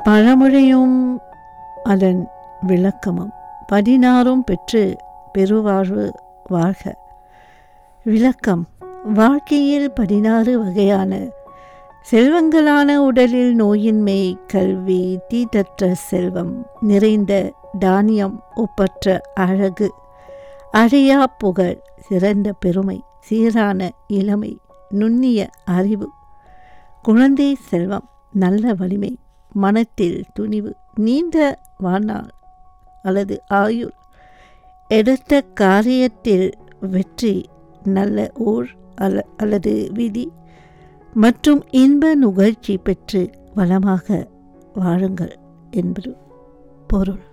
பழமொழியும் அதன் விளக்கமும் பதினாறும் பெற்று பெருவாழ்வு வாழ்க விளக்கம் வாழ்க்கையில் பதினாறு வகையான செல்வங்களான உடலில் நோயின்மை கல்வி தீட்டற்ற செல்வம் நிறைந்த தானியம் ஒப்பற்ற அழகு அழியா புகழ் சிறந்த பெருமை சீரான இளமை நுண்ணிய அறிவு குழந்தை செல்வம் நல்ல வலிமை மனத்தில் துணிவு நீண்ட வாழ்நாள் அல்லது ஆயுள் எடுத்த காரியத்தில் வெற்றி நல்ல ஊர் அல்ல அல்லது விதி மற்றும் இன்ப நுகர்ச்சி பெற்று வளமாக வாழுங்கள் என்பது பொருள்